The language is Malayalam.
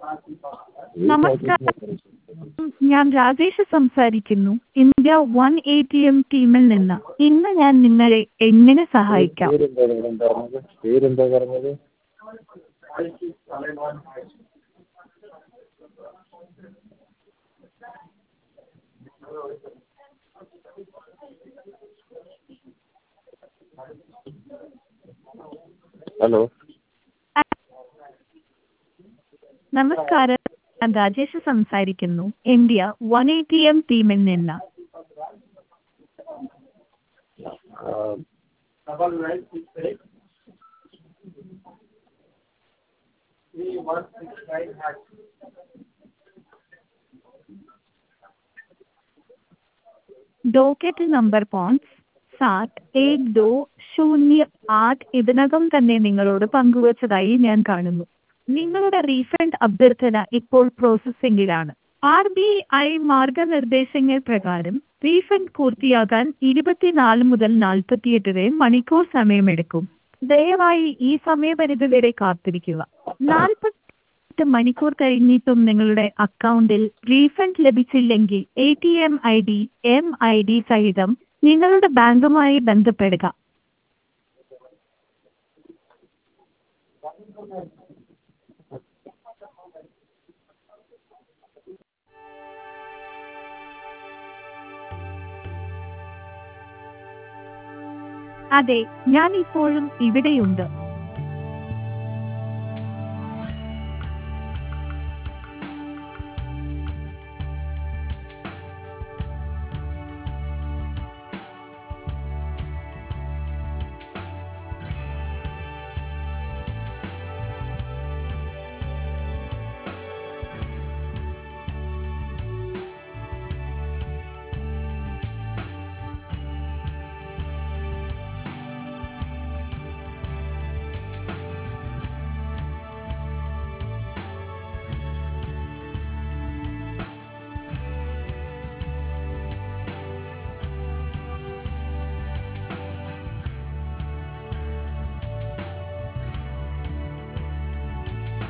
നമസ്കാരം ഞാൻ രാജേഷ് സംസാരിക്കുന്നു India one A T M ടീമിൽ നിന്ന് ഇന്ന് ഞാൻ നിങ്ങളെ എങ്ങനെ സഹായിക്കാം പേരെന്താ മാഡം പറഞ്ഞത് പേരെന്താ പറഞ്ഞത് ഹലോ നമസ്കാരം ഞാൻ രാജേഷ് സംസാരിക്കുന്നു India one A T M ടീമിൽ നിന്ന് ഡോക്കറ്റ് നമ്പർ പോയിന്റ് സാറ്റ് ഏക് ദോ ശൂന്യ ആറ് ഇതിനകം തന്നെ നിങ്ങളോട് പങ്കുവച്ചതായി ഞാൻ കാണുന്നു നിങ്ങളുടെ റീഫണ്ട് അഭ്യർത്ഥന ഇപ്പോൾ പ്രോസസ്സിംഗിലാണ് ആർ ബി ഐ മാർഗനിർദ്ദേശങ്ങൾ പ്രകാരം റീഫണ്ട് പൂർത്തിയാകാൻ ഇരുപത്തിനാല് മുതൽ നാൽപ്പത്തിയെട്ട് വരെ മണിക്കൂർ സമയമെടുക്കും ദയവായി ഈ സമയപരിധി വരെ കാത്തിരിക്കുക നാൽപ്പത്തി മണിക്കൂർ കഴിഞ്ഞിട്ടും നിങ്ങളുടെ അക്കൗണ്ടിൽ റീഫണ്ട് ലഭിച്ചില്ലെങ്കിൽ A T M I D M I D സഹിതം നിങ്ങളുടെ ബാങ്കുമായി ബന്ധപ്പെടുക അതെ ഞാൻ ഇപ്പോഴും ഇവിടെയുണ്ട്